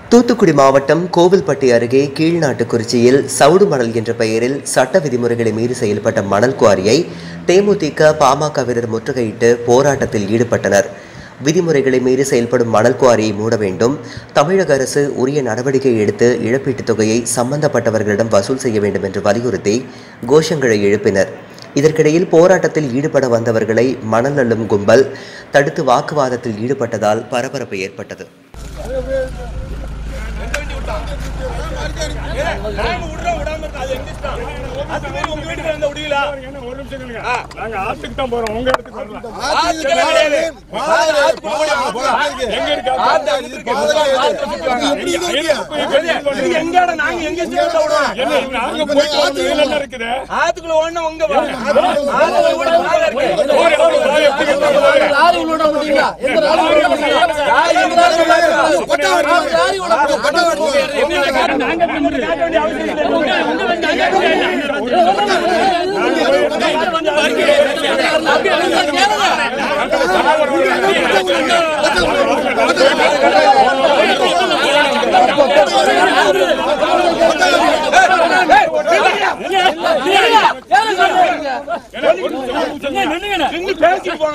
தூத்துக்குடி மாவட்டம் கோவில்பட்டி அருகே கீழ்நாட்டுக்குறிச்சியில் சவுடு மணல் என்ற பெயரில் சட்ட விதிமுறைகளை மீறி செயல்பட்ட மணல் குவாரியை தேமுதிக பாமகவினர் முற்றுகையிட்டு போராட்டத்தில் ஈடுபட்டனர் விதிமுறைகளை மீறி செயல்படும் மணல் குவாரியை மூட வேண்டும் தமிழக அரசு உரிய நடவடிக்கை எடுத்து இழப்பீட்டுத் தொகையை சம்பந்தப்பட்டவர்களிடம் வசூல் செய்ய வேண்டும் என்று வலியுறுத்தி கோஷங்களை எழுப்பினர் இதற்கிடையில் போராட்டத்தில் ஈடுபட வந்தவர்களை மணல் அள்ளும் கும்பல் தடுத்து வாக்குவாதத்தில் ஈடுபட்டதால் பரபரப்பு ஏற்பட்டது நாங்க விடுறோம், விடாம இருக்கோம். அது எங்க இஷ்டம். அது மாதிரி உங்க வீட்டுக்கு வந்தா விடுவீங்களா? ஒரு நிமிஷம் இருங்க. நாங்க ஆத்துக்கு தான் போறோம் உங்க இடத்துக்கு வரல ஆத்துக்கு கிடையாது. ஆத்துக்கு போக முடியாது. எங்க இருக்கு ஆத்து அங்கிட்டு இருக்கு. ஆத்து சுத்துவாங்க. இது எங்க இடம்? நாங்க எங்க இஷ்டப்பட்ட விடுவோம். என்ன நாங்க போயிட்டு வந்து இதுல என்ன இருக்குது ஆத்துக்குள்ள ஓடுனா உங்க வா. ஆத்துக்குள்ள கூட பாதை இருக்கு. ஒரு ஒரு வாய் எப்படி இருக்கு? வாய். லாரி உள்ள விட முடியுங்களா? எந்த லாரி உள்ள விட முடியுங்களா? யாரு எங்க லாரி விட முடியாது. லாரி உள்ள விட முடியுங்களா? நின்னு பேசிட்டு போங்க.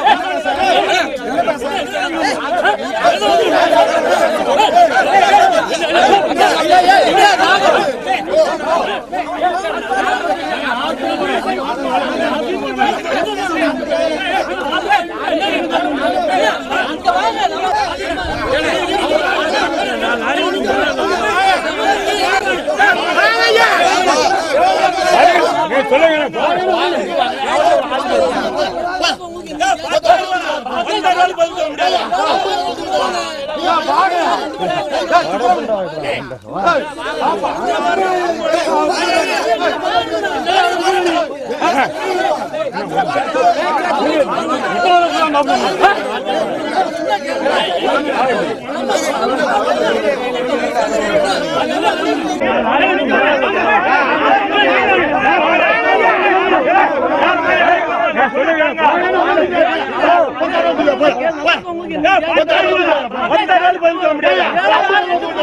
நீ சொல்லுங்க வந்தா நாள் பதில் சொல்ல முடியாது. வந்தா நாள் பதில் சொல்ல முடியாது.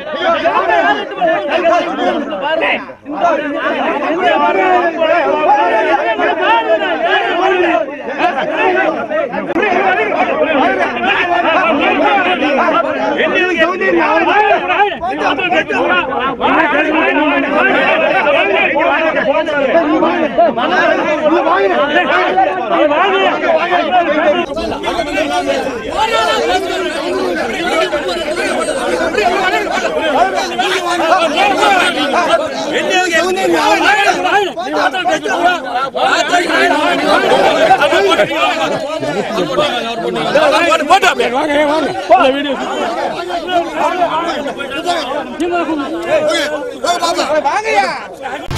வாங்க வாங்க இந்த வீடியோ வாங்கய்யா